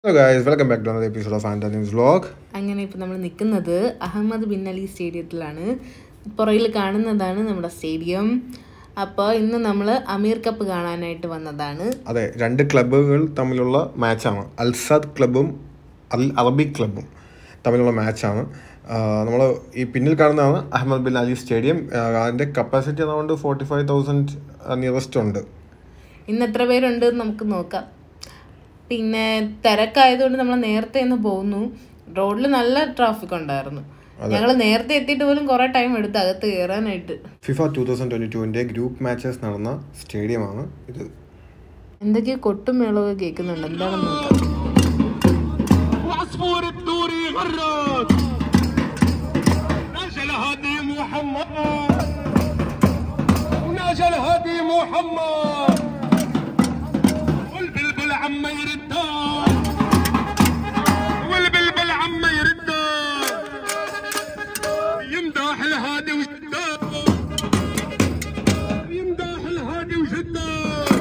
Hello guys welcome back to another episode of and news vlog അങ്ങനെ ഇപ്പം നമ്മൾ നിൽക്കുന്നത് അഹമ്മദ് ബിൻ അലി സ്റ്റേഡിയത്തിലാണ് പുറകിൽ കാണുന്നതാണ് നമ്മുടെ സ്റ്റേഡിയം അപ്പോൾ ഇന്ന് നമ്മൾ അമീർ കപ്പ് കാണാനായിട്ട് വന്നതാണ് അതെ രണ്ട് ക്ലബ്ബുകൾ തമ്മിലുള്ള മാച്ചാണ് അൽസാദ് ക്ലബ്ബും അൽ അറബിക് ക്ലബ്ബും തമ്മിലുള്ള മാച്ചാണ് നമ്മൾ ഈ പിന്നിൽ കാണുന്നതാണ് അഹമ്മദ് ബിൻ അലി സ്റ്റേഡിയം ആ, അതിൻ്റെ കപ്പാസിറ്റി അതുകൊണ്ട് ഫോർട്ടി ഫൈവ് തൗസൻഡ് നിയറസ്റ്റ് ഉണ്ട് ഇന്ന് എത്ര പേരുണ്ട് എന്ന് നമുക്ക് നോക്കാം പിന്നെ തിരക്കായതുകൊണ്ട് നമ്മൾ നേരത്തെ ഒന്ന് പോകുന്നു റോഡിൽ നല്ല ട്രാഫിക് ഉണ്ടായിരുന്നു ഞങ്ങൾ നേരത്തെ എത്തിയിട്ട് പോലും കുറേ ടൈം എടുത്ത് അകത്ത് കയറാനായിട്ട് ഫിഫ ടു തൗസൻഡ് ട്വൻറ്റി ടുവിൻ്റെ ഗ്രൂപ്പ് മാച്ചസ് നടന്ന സ്റ്റേഡിയമാണ് ഇത് എന്തൊക്കെയോ കൊട്ടും മേളവും കേൾക്കുന്നുണ്ട് എന്താണെന്ന് നോക്കാം وعصفور الدوري غرد ناجى الهادي محمد وناجى الهادي محمد والبلبل عم يردان والبلبل عم يردان يمدح الهادي وشدان يمدح الهادي وشدان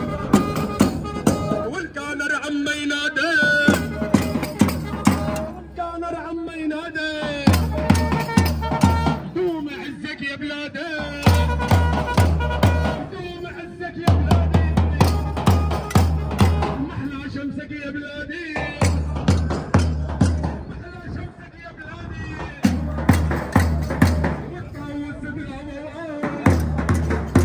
والكانر عم ينادي كان عم ينادي دوم عزك يا بلادي دوم عزك يا بلادي محلى شمسك يا بلادي محلى شمسك يا بلادي والطاووس بالهواء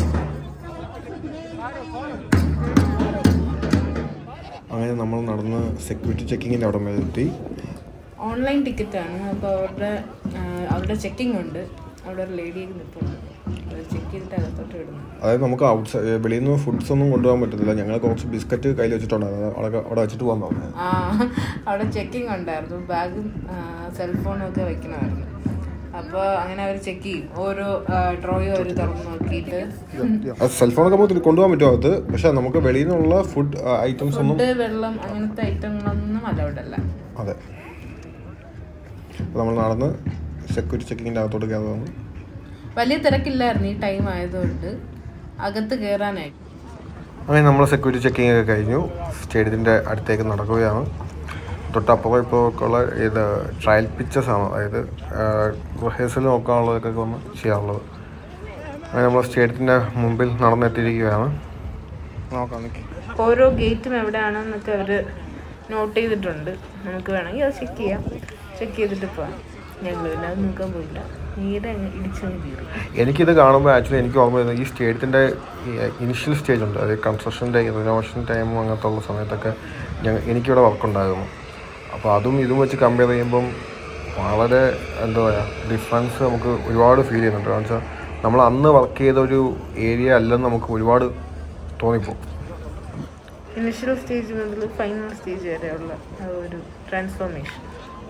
അങ്ങനെ നമ്മൾ നടന്ന് സെക്യൂരിറ്റി ചെക്കിങ്ങിൻ്റെ അവിടെ വരെ എത്തി ഓൺലൈൻ ടിക്കറ്റാണ് അപ്പോൾ അവരുടെ ആ, അവരുടെ ചെക്കിംഗ് ഉണ്ട് അവിടെ ഒരു ലേഡി നിൽപ്പുണ്ട് അത് ചെക്ക് ചെയ്തിട്ട് അകത്തോട്ട് വിടുന്നു അതായത് നമുക്ക് ഔട്ട് വെളിയിൽ നിന്ന് ഫുഡ്സ് ഒന്നും കൊണ്ടുപോകാൻ പറ്റത്തില്ല ഞങ്ങൾ കുറച്ച് ബിസ്ക്കറ്റ് കയ്യിൽ വെച്ചിട്ടുണ്ടായിരുന്നു അത് അവിടെ അവിടെ വെച്ചിട്ട് പോകാൻ പറഞ്ഞു ആ അവിടെ ചെക്കിംഗ് ഉണ്ടായിരുന്നു ബാഗും സെൽഫോണും ഒക്കെ വെക്കണമായിരുന്നു അപ്പോൾ അങ്ങനെ അവർ ചെക്ക് ചെയ്യും ഓരോ ഡ്രോയും അവർ തുറന്ന് നോക്കിയിട്ട് അത് സെൽഫോണൊക്കെ നമുക്ക് കൊണ്ടുപോകാൻ പറ്റുമോ അത് പക്ഷെ നമുക്ക് വെളിയിൽ നിന്നുള്ള ഫുഡ് ഐറ്റംസ് ഒന്നും ഫുഡ് വെള്ളം അങ്ങനത്തെ ഐറ്റങ്ങളൊന്നും അലൗഡ് അല്ല അതെ അപ്പോൾ നമ്മൾ നടന്ന് സെക്യൂരിറ്റി ചെക്കിങ്ങിൻ്റെ അകത്തോട്ട് കയറി വന്നു വലിയ തിരക്കില്ലായിരുന്നു ഈ ടൈം ആയതുകൊണ്ട് അകത്ത് കയറാനായിട്ട് അങ്ങനെ നമ്മൾ സെക്യൂരിറ്റി ചെക്കിംഗ് ഒക്കെ കഴിഞ്ഞു സ്റ്റേഡിയത്തിൻ്റെ അടുത്തേക്ക് നടക്കുകയാണ് തൊട്ടപ്പുറം ഇപ്പോൾ ഉള്ള ഇത് ട്രയൽ പിക്ചേഴ്സ് ആണ് അതായത് റിഹേഴ്സൽ നോക്കാനുള്ളതൊക്കെ വന്ന് ചെയ്യാനുള്ളത് അങ്ങനെ നമ്മൾ സ്റ്റേഡിയത്തിൻ്റെ മുമ്പിൽ നടന്നെത്തിയിരിക്കുകയാണ് നോക്കാം നിൽക്കി ഓരോ ഗേറ്റും എവിടെയാണെന്നൊക്കെ അവർ നോട്ട് ചെയ്തിട്ടുണ്ട് നമുക്ക് വേണമെങ്കിൽ അത് ചെക്ക് ചെയ്യാം ചെക്ക് ചെയ്തിട്ട് പോവാം ഞങ്ങൾ പിന്നെ അത് നോക്കാൻ പോയില്ല നേരെ അങ്ങ് ഇടിച്ചങ്ങ് കയറി എനിക്കിത് കാണുമ്പോൾ ആക്ച്വലി എനിക്ക് ഓർമ്മ വരുന്നത് ഈ സ്റ്റേഡിയത്തിൻ്റെ ഇനിഷ്യൽ സ്റ്റേജ് ഉണ്ട് അതായത് കൺസ്ട്രക്ഷൻ്റെ റിനോവേഷൻ ടൈമും അങ്ങനത്തെ ഉള്ള സമയത്തൊക്കെ ഞങ്ങൾ എനിക്കിവിടെ വർക്ക് ഉണ്ടായിരുന്നു അപ്പോൾ അതും ഇതും വെച്ച് കമ്പയർ ചെയ്യുമ്പം വളരെ എന്താ പറയുക ഡിഫറൻസ് നമുക്ക് ഒരുപാട് ഫീൽ ചെയ്യുന്നുണ്ട് കാരണം വെച്ചാൽ നമ്മൾ അന്ന് വർക്ക് ചെയ്ത ഒരു ഏരിയ അല്ലെന്ന് നമുക്ക് ഒരുപാട് തോന്നിപ്പോകും ഇനിഷ്യൽ സ്റ്റേജ് മുതൽ ഫൈനൽ സ്റ്റേജ് വരെയുള്ള ആ ഒരു ട്രാൻസ്ഫോർമേഷൻ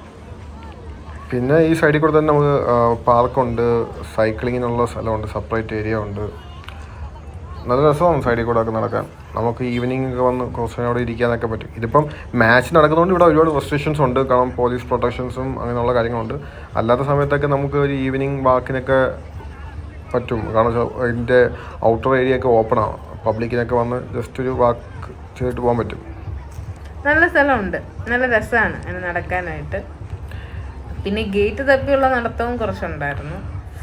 പിന്നെ ഈ സൈഡിൽ കൂടെ തന്നെ നമുക്ക് പാർക്കുണ്ട് സൈക്ലിങ്ങിനുള്ള സ്ഥലമുണ്ട് സെപ്പറേറ്റ് ഏരിയ ഉണ്ട് നല്ല രസമാണ് സൈഡിൽ കൂടെ ഒക്കെ നടക്കാൻ നമുക്ക് ഈവനിങ് ഒക്കെ വന്ന് കുറച്ച് നേരം അവിടെ ഇരിക്കാനൊക്കെ പറ്റും ഇതിപ്പം മാച്ച് നടക്കുന്നതുകൊണ്ട് ഇവിടെ ഒരുപാട് റെസ്ട്രിക്ഷൻസ് ഉണ്ട് കാരണം പോലീസ് പ്രൊട്ടക്ഷൻസും അങ്ങനെയുള്ള കാര്യങ്ങളുണ്ട് അല്ലാത്ത സമയത്തൊക്കെ നമുക്ക് ഒരു ഈവനിങ് വാക്കിനൊക്കെ പറ്റും കാരണം വെച്ചാൽ അതിൻ്റെ ഔട്ടർ ഏരിയ ഒക്കെ ഓപ്പൺ ആണ് പബ്ലിക്കിനൊക്കെ വന്ന് ജസ്റ്റ് ഒരു വാക്ക് ചെയ്തിട്ട് പോകാൻ പറ്റും നല്ല സ്ഥലമുണ്ട് നല്ല രസമാണ് അങ്ങനെ നടക്കാനായിട്ട് പിന്നെ ഗേറ്റ് തപ്പിയുള്ള നടത്തവും കുറച്ചുണ്ടായിരുന്നു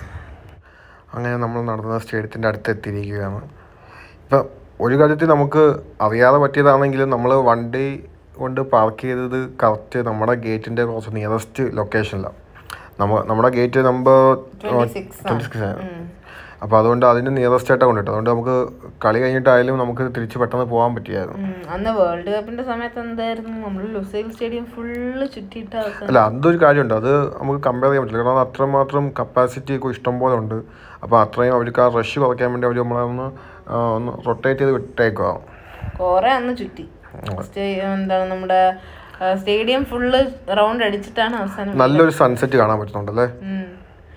അങ്ങനെ നമ്മൾ നടന്ന സ്റ്റേഡിയത്തിൻ്റെ അടുത്ത് എത്തിയിരിക്കുകയാണ് ഇപ്പം ഒരു കാര്യത്തിൽ നമുക്ക് അറിയാതെ പറ്റിയതാണെങ്കിലും നമ്മൾ വണ്ടി കൊണ്ട് പാർക്ക് ചെയ്തത് കറക്റ്റ് നമ്മുടെ ഗേറ്റിൻ്റെ കുറച്ച് നിയറസ്റ്റ് ലൊക്കേഷനിലാണ് നമ്മ നമ്മുടെ ഗേറ്റ് നമ്പർ 26 ട്വൻറ്റി സിക്സ് അപ്പോൾ അതുകൊണ്ട് അതിന് നിയറസ്റ്റ് ആയിട്ടാണ് കൊണ്ടിട്ടത് അതുകൊണ്ട് നമുക്ക് കളി കഴിഞ്ഞിട്ടായാലും നമുക്ക് തിരിച്ച് പെട്ടെന്ന് പോകാൻ പറ്റിയായിരുന്നു ഉം, അന്ന് വേൾഡ് കപ്പിന്റെ സമയത്ത് എന്തായിരുന്നു നമ്മൾ ലുസൈൽ സ്റ്റേഡിയം ഫുള്ള് ചുറ്റിയിട്ട് അവസാനം അല്ല അതൊരു കാര്യമുണ്ട് അത് നമുക്ക് കമ്പയർ ചെയ്യാൻ പറ്റില്ല കാരണം അത് അത്രമാത്രം കപ്പാസിറ്റി ഒക്കെ ഇഷ്ടം പോലെ ഉണ്ട് അപ്പോൾ അത്രയും അവർക്ക് ആ റഷ് കുറയ്ക്കാൻ വേണ്ടി അവർ നമ്മളെ ഒന്ന് ആ, ഒന്ന് റൊട്ടേറ്റ് ചെയ്ത് വിട്ടേക്കുക കൊറേ അന്ന് ചുറ്റി സ്റ്റേ- എന്താണ് നമ്മുടെ സ്റ്റേഡിയം ഫുള്ള് റൗണ്ട് അടിച്ചിട്ടാണ് അവസാനം നല്ലൊരു സൺസെറ്റ് കാണാൻ പറ്റുന്നുണ്ടല്ലേ ഉം.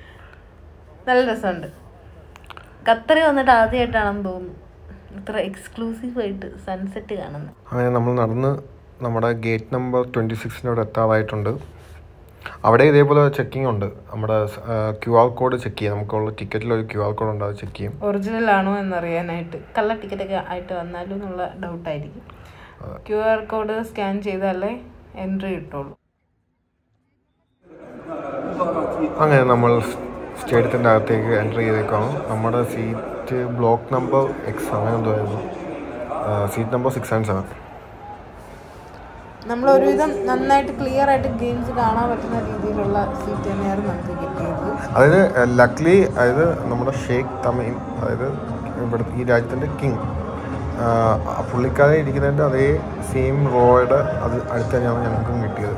നല്ല രസമുണ്ട് ഖത്തറിൽ വന്നിട്ട് ആദ്യമായിട്ടാണെന്ന് തോന്നുന്നു ഇത്ര എക്സ്ക്ലൂസീവ് ആയിട്ട് സൺസെറ്റ് കാണുന്നത് അങ്ങനെ നമ്മൾ നടന്ന് നമ്മുടെ ഗേറ്റ് നമ്പർ ട്വൻറ്റി സിക്സിൻ്റെ അവിടെ എത്താറായിട്ടുണ്ട് അവിടെ ഇതേപോലെ ചെക്കിംഗ് ഉണ്ട് നമ്മുടെ ക്യു ആർ കോഡ് ചെക്ക് ചെയ്യാം നമുക്കുള്ള ടിക്കറ്റിൽ ഒരു ക്യു ആർ കോഡ് ഉണ്ട് അത് ചെക്ക് ചെയ്യും ഒറിജിനൽ ആണോ എന്നറിയാനായിട്ട് കള്ള ടിക്കറ്റ് ഒക്കെ ആയിട്ട് വന്നാലും എന്നുള്ള ഡൗട്ടായിരിക്കും ക്യു ആർ കോഡ് സ്കാൻ ചെയ്താലേ എൻട്രി കിട്ടുള്ളൂ അങ്ങനെ നമ്മൾ സ്റ്റേഡിയത്തിൻ്റെ അകത്തേക്ക് എൻ്റർ ചെയ്തേക്കാണ് നമ്മുടെ സീറ്റ് ബ്ലോക്ക് നമ്പർ എക്സ് അങ്ങനെ എന്തായിരുന്നു seat number six and seven നമ്മൾ ഒരുവിധം നന്നായിട്ട് ക്ലിയർ ആയിട്ട് ഗെയിംസ് കാണാൻ പറ്റുന്ന രീതിയിലുള്ള സീറ്റ് തന്നെയാണ് നമുക്ക് കിട്ടിയത് അതായത് ലക്ലി അതായത് നമ്മുടെ ഷെയ്ഖ് തമീം അതായത് ഇവിടെ ഈ രാജ്യത്തിൻ്റെ കിങ് പുള്ളിക്കാരെ ഇരിക്കുന്നതിൻ്റെ അതേ സെയിം റോയുടെ അത് അടുത്ത് തന്നെയാണ് ഞങ്ങൾക്കും കിട്ടിയത്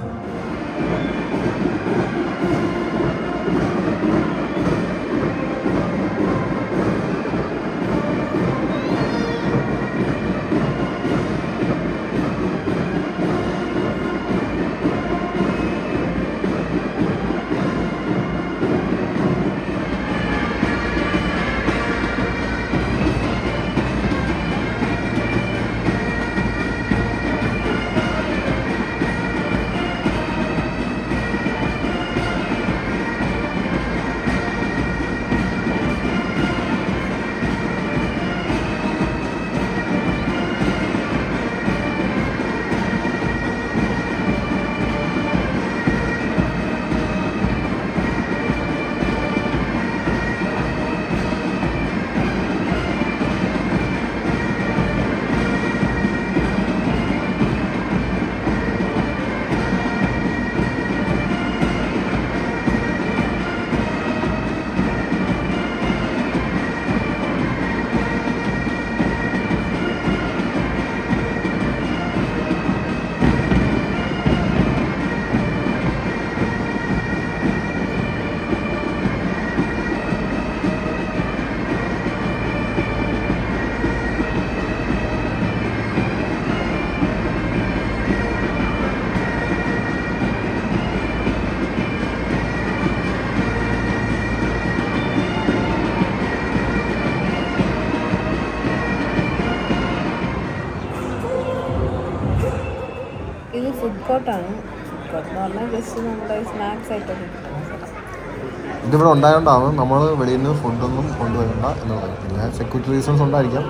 ഇത് ഫുഡ് കോർട്ടാണ് ഫുഡ് കോർട്ട് എന്ന് പറഞ്ഞാൽ ജസ്റ്റ് നമ്മുടെ സ്നാക്സ് ആയിട്ടൊക്കെ കിട്ടുന്ന സ്ഥലം ഇതിവിടെ ഉണ്ടായതുകൊണ്ടാണ് നമ്മൾ വെളിയിൽ നിന്ന് ഫുഡൊന്നും കൊണ്ടുവരണ്ട എന്ന് പറയുന്നത് പിന്നെ സെക്യൂരിറ്റി റീസൺസ് ഉണ്ടായിരിക്കാം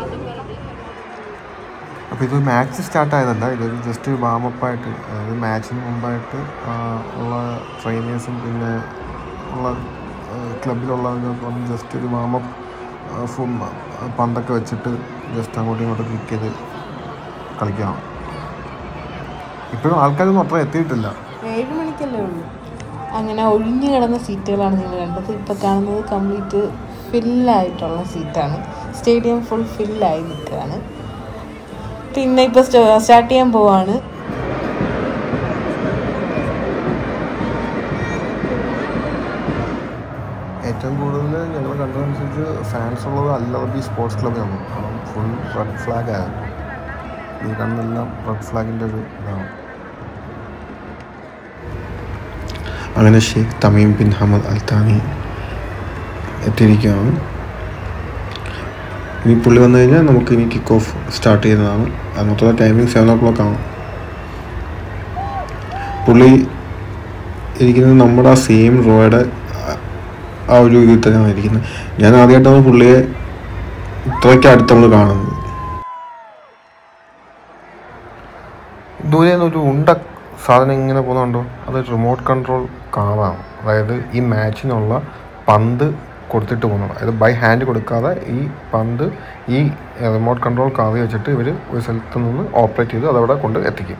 അപ്പോൾ ഇത് മാച്ച് സ്റ്റാർട്ട് ആയതല്ല ഇതൊരു ജസ്റ്റ് വാമപ്പായിട്ട് അതായത് മാച്ചിന് മുമ്പായിട്ട് ആ, ഉള്ള ട്രെയിനേഴ്സും പിന്നെ ഉള്ള ക്ലബിലുള്ളവരൊക്കെ വന്ന് ജസ്റ്റ് ഒരു വാമപ്പ് പന്തൊക്കെ വെച്ചിട്ട് ജസ്റ്റ് അങ്ങോട്ടും ഇങ്ങോട്ടും ക്ലിക്ക് ചെയ്ത് കളിക്കണം ഇപ്പോഴും ആൾക്കാരൊന്നും അത്ര എത്തിയിട്ടില്ല ഏഴ് മണിക്കല്ലേ ഉള്ളൂ അങ്ങനെ ഒഴിഞ്ഞു കിടന്ന സീറ്റുകളാണ് നിങ്ങൾ കണ്ടത് ഇപ്പോൾ കാണുന്നത് കംപ്ലീറ്റ് ഫില്ലായിട്ടുള്ള സീറ്റാണ് സ്റ്റേഡിയം ഫുൾ ഫില്ലായി നിൽക്കുകയാണ് പിന്നെ ഇപ്പോൾ സ്റ്റാർട്ട് ചെയ്യാൻ പോവാണ് ഏറ്റവും കൂടുതൽ ഞങ്ങൾ കണ്ടതനുസരിച്ച് ഫാൻസ് ഉള്ളത് അല്ലറബി സ്പോർട്സ് ക്ലബ്ബാണ് ഫുൾ റെഡ് ഫ്ലാഗ് ആയിരുന്നു ഈ കാണുന്നെല്ലാം റെഡ് ഫ്ലാഗിൻ്റെ ഒരു ഇതാണ് അങ്ങനെ Sheikh Tamim bin Hamad Al Thani എത്തിയിരിക്കുകയാണ് ഇനി പുള്ളി വന്നു കഴിഞ്ഞാൽ നമുക്ക് ഇനി കിക്ക് ഓഫ് സ്റ്റാർട്ട് ചെയ്യുന്നതാണ് അത് മൊത്തം ടൈമിംഗ് സെവൻ ഓ ക്ലോക്ക് ആണ് പുള്ളി ഇരിക്കുന്നത് നമ്മുടെ ആ സെയിം റോയുടെ ആ ഒരു ഇതിൽ തന്നെയാണ് ഇരിക്കുന്നത് ഞാൻ ആദ്യമായിട്ടാണ് പുള്ളിയെ ഇത്രയ്ക്ക് അടുത്ത് നമ്മൾ കാണുന്നത് ദൂരെ നിന്ന് ഒരു ഉണ്ട സാധനം ഇങ്ങനെ പോകുന്നുണ്ടോ അത് റിമോട്ട് കൺട്രോൾ കാറാണ് അതായത് ഈ മാച്ചിനുള്ള പന്ത് കൊടുത്തിട്ട് പോകുന്നത് അതായത് ബൈ ഹാൻഡ് കൊടുക്കാതെ ഈ പന്ത് ഈ റിമോട്ട് കൺട്രോൾ കാറി വെച്ചിട്ട് ഇവർ ഒരു സ്ഥലത്ത് നിന്ന് ഓപ്പറേറ്റ് ചെയ്ത് അതവിടെ കൊണ്ട് എത്തിക്കും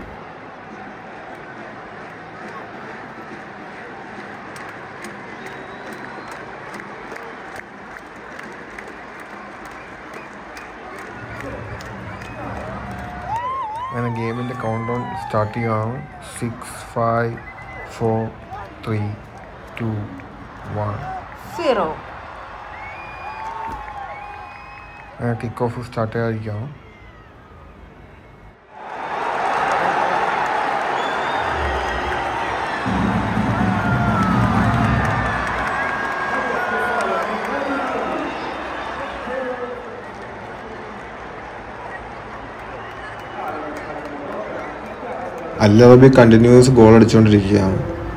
അങ്ങനെ ഗെയിമിൻ്റെ കൗണ്ട് ഡൗൺ സ്റ്റാർട്ട് ചെയ്യുകയാണ് six five four three two one zero അങ്ങനെ കിക്ക് ഓഫ് സ്റ്റാർട്ട് ചെയ്യാതിരിക്കുകയാണ് അല്ലറബി കണ്ടിന്യൂസ് ഗോൾ അടിച്ചുകൊണ്ടിരിക്കുകയാണ്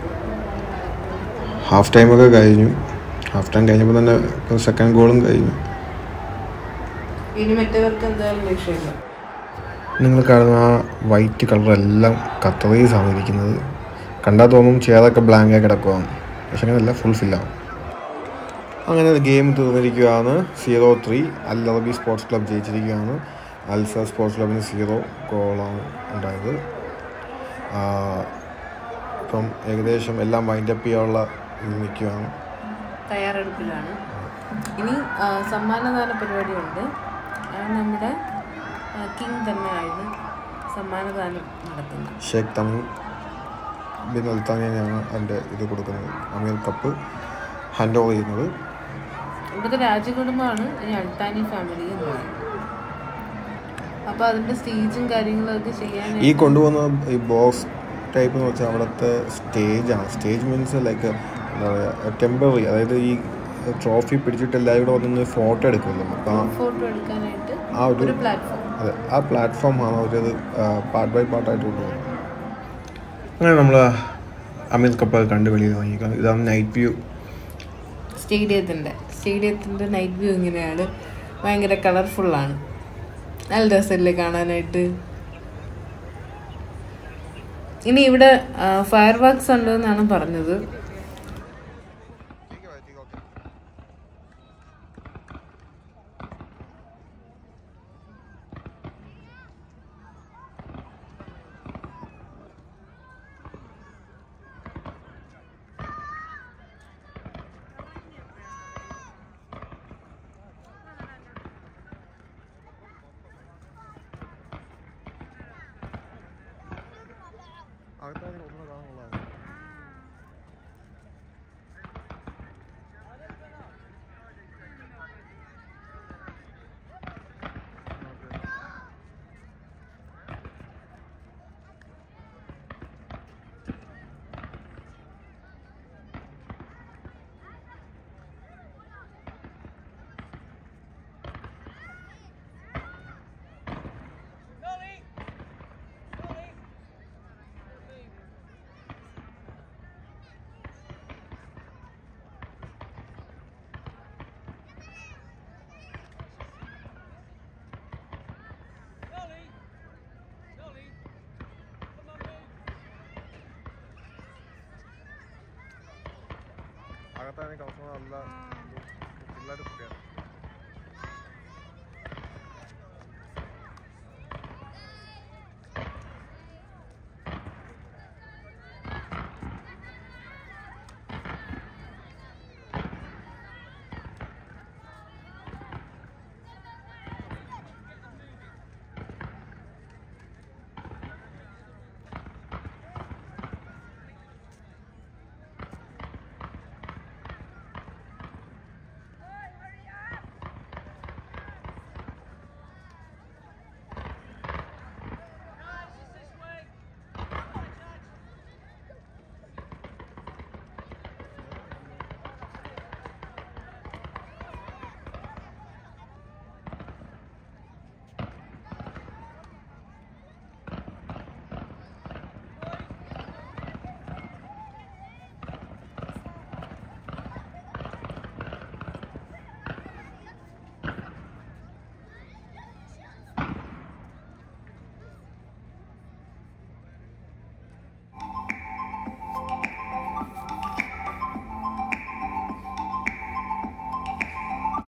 ഹാഫ് ടൈമൊക്കെ കഴിഞ്ഞു ഹാഫ് ടൈം കഴിഞ്ഞപ്പോൾ തന്നെ ഇപ്പോൾ സെക്കൻഡ് ഗോളും കഴിഞ്ഞു ഇനി മറ്റവർക്ക് എന്തായാലും ലക്ഷ്യമില്ല നിങ്ങൾ കാണുന്ന ആ വൈറ്റ് കളറെല്ലാം കത്തറീസാണ് ഇരിക്കുന്നത് കണ്ടാൽ തോന്നും ചെയറൊക്കെ ബ്ലാങ്കായി കിടക്കുവാണ് പക്ഷെ അങ്ങനെയല്ല ഫുൾ ഫില്ലാണ് അങ്ങനെ ഗെയിം തീർന്നിരിക്കുകയാണ് zero three Al Arabi sports club ജയിച്ചിരിക്കുകയാണ് അൽസ സ്പോർട്സ് ക്ലബിന് സീറോ ഗോളാണ് ഉണ്ടായത് ആ, ഇപ്പം ഏകദേശം എല്ലാം വൈൻഡപ്പ് ചെയ്യാനുള്ള ഇതിൽ നിൽക്കുകയാണ് തയ്യാറെടുപ്പിലാണ് ഇനി ആ, സമ്മാനദാന പരിപാടിയുണ്ട് അത് നമ്മുടെ കിങ് തന്നെയായിരുന്നു സമ്മാനദാനം നടത്തുന്നത് ഷേഖ് തമീം ബിൻ അൽത്താനിയാണ് അതിൻ്റെ ഇത് കൊടുക്കുന്നത് അമീർ കപ്പ് ഹാൻഡ് ഓവർ ചെയ്യുന്നത് ഇവിടുത്തെ രാജകുടുംബമാണ് ഈ അൾത്താനി ഫാമിലി എന്ന് പറയുന്നത് അപ്പോൾ അതിൻ്റെ സ്റ്റേജും കാര്യങ്ങളൊക്കെ ചെയ്യാൻ ഈ കൊണ്ടുപോകുന്ന ഈ ബോക്സ് ടൈപ്പ് എന്ന് വെച്ചാൽ അവിടുത്തെ സ്റ്റേജാണ് സ്റ്റേജ് മീൻസ് ലൈക്ക് എന്താ പറയുക ടെമ്പററി അതായത് ഈ ട്രോഫി പിടിച്ചിട്ട് എല്ലാവരും കൂടെ വന്നൊന്ന് ഫോട്ടോ എടുക്കുമല്ലോ അപ്പോൾ ആ ഫോട്ടോ എടുക്കാനായിട്ട് ആ ഒരു ഒരു പ്ലാറ്റ്ഫോം അതെ ആ പ്ലാറ്റ്ഫോം ആണ് അവരത് പാർട്ട് ബൈ പാർട്ടായിട്ട് കൊണ്ടുപോകുന്നത് അങ്ങനെ നമ്മൾ അമിത് കപ്പ് കണ്ട് വെളിയിൽ വാങ്ങിക്കാം ഇതാണ് നൈറ്റ് വ്യൂ സ്റ്റേഡിയത്തിൻ്റെ സ്റ്റേഡിയത്തിൻ്റെ നൈറ്റ് വ്യൂ ഇങ്ങനെയാണ് ഭയങ്കര കളർഫുള്ളാണ് നല്ല രസമല്ലേ കാണാനായിട്ട് ഇനി ഇവിടെ ഫയർ വർക്ക്സ് ഉണ്ട് എന്നാണ് പറഞ്ഞത് അകത്താണ് നല്ല പിള്ളേർ